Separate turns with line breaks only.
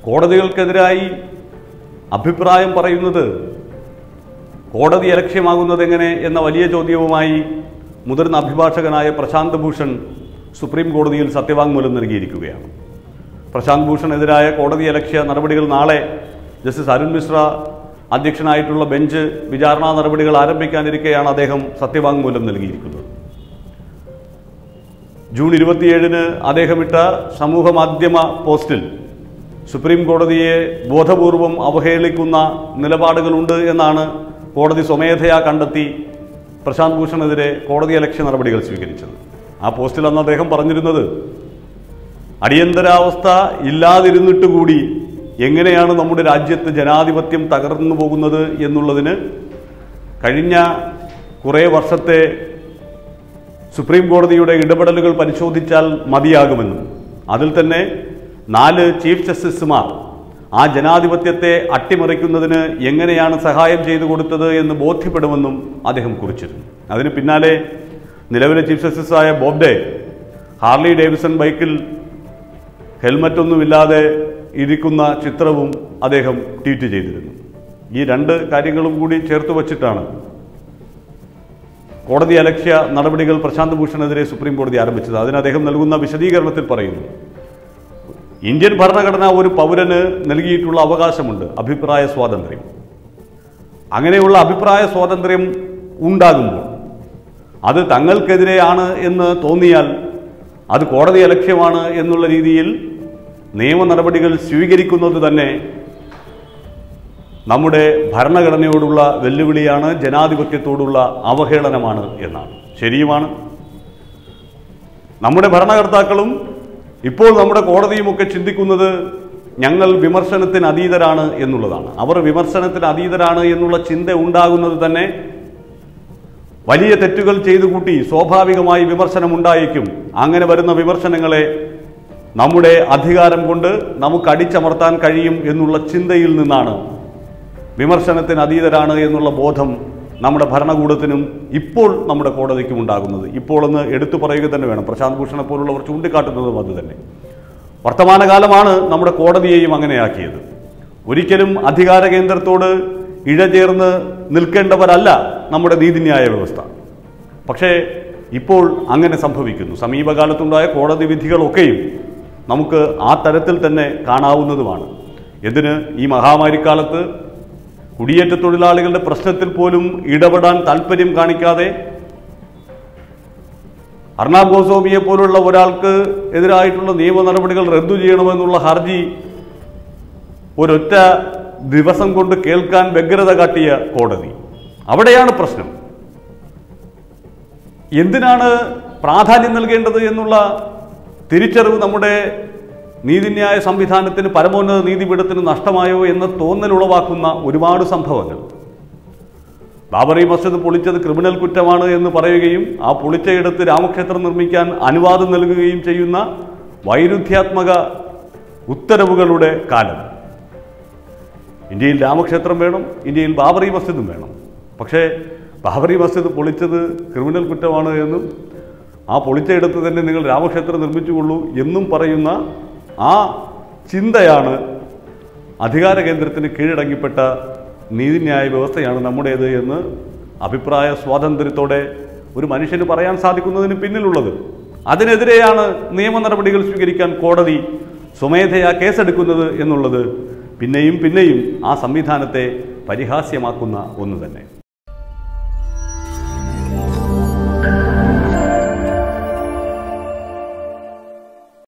കോടതികൾക്കെതിരായി അഭിപ്രായം പറയുന്നത് കോടതി അലക്ഷ്യമാകുന്നത് എങ്ങനെ എന്ന വലിയ ചോദ്യവുമായി മുതിർന്ന അഭിഭാഷകനായ പ്രശാന്ത് ഭൂഷൺ സുപ്രീം കോടതിയിൽ സത്യവാങ്മൂലം നൽകിയിരിക്കുകയാണ് പ്രശാന്ത് ഭൂഷണെതിരായ കോടതി അലക്ഷ്യ നടപടികൾ നാളെ ജസ്റ്റിസ് അരുൺ മിശ്ര അധ്യക്ഷനായിട്ടുള്ള ബെഞ്ച് വിചാരണാ നടപടികൾ ആരംഭിക്കാനിരിക്കെയാണ് അദ്ദേഹം സത്യവാങ്മൂലം നൽകിയിരിക്കുന്നത് ജൂൺ ഇരുപത്തിയേഴിന് അദ്ദേഹം ഇട്ട സമൂഹ മാധ്യമ പോസ്റ്റിൽ സുപ്രീം കോടതിയെ ബോധപൂർവം അവഹേളിക്കുന്ന നിലപാടുകളുണ്ട് എന്നാണ് കോടതി സ്വമേധയാ കണ്ടെത്തി പ്രശാന്ത് ഭൂഷണെതിരെ കോടതി അലക്ഷ്യ നടപടികൾ സ്വീകരിച്ചത് ആ പോസ്റ്റിൽ അന്ന് അദ്ദേഹം പറഞ്ഞിരുന്നത് അടിയന്തരാവസ്ഥ ഇല്ലാതിരുന്നിട്ട് കൂടി എങ്ങനെയാണ് നമ്മുടെ രാജ്യത്ത് ജനാധിപത്യം തകർന്നു പോകുന്നത് എന്നുള്ളതിന് കഴിഞ്ഞ കുറേ വർഷത്തെ സുപ്രീം കോടതിയുടെ ഇടപെടലുകൾ പരിശോധിച്ചാൽ മതിയാകുമെന്നും അതിൽ തന്നെ നാല് ചീഫ് ജസ്റ്റിസുമാർ ആ ജനാധിപത്യത്തെ അട്ടിമറിക്കുന്നതിന് എങ്ങനെയാണ് സഹായം ചെയ്തു കൊടുത്തത് എന്ന് ബോധ്യപ്പെടുമെന്നും അദ്ദേഹം കുറിച്ചിരുന്നു അതിന് പിന്നാലെ നിലവിലെ ചീഫ് ജസ്റ്റിസായ ബോബ്ഡെ ഹാർലി ഡേവിസൺ ബൈക്കിൽ ഹെൽമറ്റൊന്നുമില്ലാതെ ഇരിക്കുന്ന ചിത്രവും അദ്ദേഹം ട്വീറ്റ് ചെയ്തിരുന്നു ഈ രണ്ട് കാര്യങ്ങളും കൂടി ചേർത്ത് വച്ചിട്ടാണ് കോടതി അലക്ഷ്യ നടപടികൾ പ്രശാന്ത് ഭൂഷണെതിരെ സുപ്രീം കോടതി ആരംഭിച്ചത് അതിന് അദ്ദേഹം നൽകുന്ന വിശദീകരണത്തിൽ പറയുന്നു ഇന്ത്യൻ ഭരണഘടന ഒരു പൗരന് നൽകിയിട്ടുള്ള അവകാശമുണ്ട് അഭിപ്രായ സ്വാതന്ത്ര്യം അങ്ങനെയുള്ള അഭിപ്രായ സ്വാതന്ത്ര്യം ഉണ്ടാകുമ്പോൾ അത് തങ്ങൾക്കെതിരെയാണ് എന്ന് തോന്നിയാൽ അത് കോടതി അലക്ഷ്യമാണ് എന്നുള്ള രീതിയിൽ നിയമ നടപടികൾ സ്വീകരിക്കുന്നത് തന്നെ നമ്മുടെ ഭരണഘടനയോടുള്ള വെല്ലുവിളിയാണ് ജനാധിപത്യത്തോടുള്ള അവഹേളനമാണ് എന്നാണ് ശരിയുമാണ് നമ്മുടെ ഭരണകർത്താക്കളും ഇപ്പോൾ നമ്മുടെ കോടതിയുമൊക്കെ ചിന്തിക്കുന്നത് ഞങ്ങൾ വിമർശനത്തിന് അതീതരാണ് എന്നുള്ളതാണ് അവർ വിമർശനത്തിന് അതീതരാണ് എന്നുള്ള ചിന്ത ഉണ്ടാകുന്നത് തന്നെ വലിയ തെറ്റുകൾ ചെയ്തു കൂട്ടി സ്വാഭാവികമായി വിമർശനം ഉണ്ടായേക്കും അങ്ങനെ വരുന്ന വിമർശനങ്ങളെ നമ്മുടെ അധികാരം കൊണ്ട് നമുക്ക് അടിച്ചമർത്താൻ കഴിയും എന്നുള്ള ചിന്തയിൽ നിന്നാണ് വിമർശനത്തിന് അതീതരാണ് എന്നുള്ള ബോധം നമ്മുടെ ഭരണകൂടത്തിനും ഇപ്പോൾ നമ്മുടെ കോടതിക്കും ഉണ്ടാകുന്നത് ഇപ്പോൾ ഒന്ന് എടുത്തു പറയുക തന്നെ വേണം പ്രശാന്ത് ഭൂഷണെ പോലുള്ളവർ ചൂണ്ടിക്കാട്ടുന്നതും അത് തന്നെ വർത്തമാനകാലമാണ് നമ്മുടെ കോടതിയെയും അങ്ങനെയാക്കിയത് ഒരിക്കലും അധികാര കേന്ദ്രത്തോട് ഇഴചേർന്ന് നിൽക്കേണ്ടവരല്ല നമ്മുടെ നീതിന്യായ വ്യവസ്ഥ പക്ഷേ ഇപ്പോൾ അങ്ങനെ സംഭവിക്കുന്നു സമീപകാലത്തുണ്ടായ കോടതി വിധികളൊക്കെയും നമുക്ക് ആ തരത്തിൽ തന്നെ കാണാവുന്നതുമാണ് എന്തിന് ഈ മഹാമാരിക്കാലത്ത് കുടിയേറ്റ തൊഴിലാളികളുടെ പ്രശ്നത്തിൽ പോലും ഇടപെടാൻ താല്പര്യം കാണിക്കാതെ അർണാബ് ഗോസ്വാമിയെ പോലുള്ള ഒരാൾക്ക് എതിരായിട്ടുള്ള നിയമ നടപടികൾ റദ്ദു ചെയ്യണമെന്നുള്ള ഹർജി ഒരൊറ്റ ദിവസം കൊണ്ട് കേൾക്കാൻ വ്യഗ്രത കാട്ടിയ കോടതി അവിടെയാണ് പ്രശ്നം എന്തിനാണ് പ്രാധാന്യം നൽകേണ്ടത് എന്നുള്ള തിരിച്ചറിവ് നമ്മുടെ നീതിന്യായ സംവിധാനത്തിന് പരമോന്നത നീതിപീഠത്തിന് നഷ്ടമായോ എന്ന തോന്നൽ ഉളവാക്കുന്ന ഒരുപാട് സംഭവങ്ങൾ ബാബറി മസ്ജിദ് പൊളിച്ചത് ക്രിമിനൽ കുറ്റമാണ് എന്ന് പറയുകയും ആ പൊളിച്ചയിടത്ത് രാമക്ഷേത്രം നിർമ്മിക്കാൻ അനുവാദം നൽകുകയും ചെയ്യുന്ന വൈരുദ്ധ്യാത്മക ഉത്തരവുകളുടെ കാലം ഇന്ത്യയിൽ രാമക്ഷേത്രം വേണം ഇന്ത്യയിൽ ബാബറി മസ്ജിദും വേണം പക്ഷേ ബാബറി മസ്ജിദ് പൊളിച്ചത് ക്രിമിനൽ കുറ്റമാണ് എന്നും ആ പൊളിച്ചയിടത്ത് തന്നെ നിങ്ങൾ രാമക്ഷേത്രം നിർമ്മിച്ചുകൊള്ളൂ എന്നും പറയുന്ന ആ ചിന്തയാണ് അധികാര കേന്ദ്രത്തിന് കീഴടങ്ങിപ്പെട്ട നീതിന്യായ വ്യവസ്ഥയാണ് നമ്മുടേത് എന്ന് അഭിപ്രായ സ്വാതന്ത്ര്യത്തോടെ ഒരു മനുഷ്യന് പറയാൻ സാധിക്കുന്നതിന് പിന്നിലുള്ളത് അതിനെതിരെയാണ് നിയമ നടപടികൾ സ്വീകരിക്കാൻ കോടതി സ്വമേധയാ കേസെടുക്കുന്നത് എന്നുള്ളത് പിന്നെയും പിന്നെയും ആ സംവിധാനത്തെ പരിഹാസ്യമാക്കുന്ന ഒന്ന് തന്നെ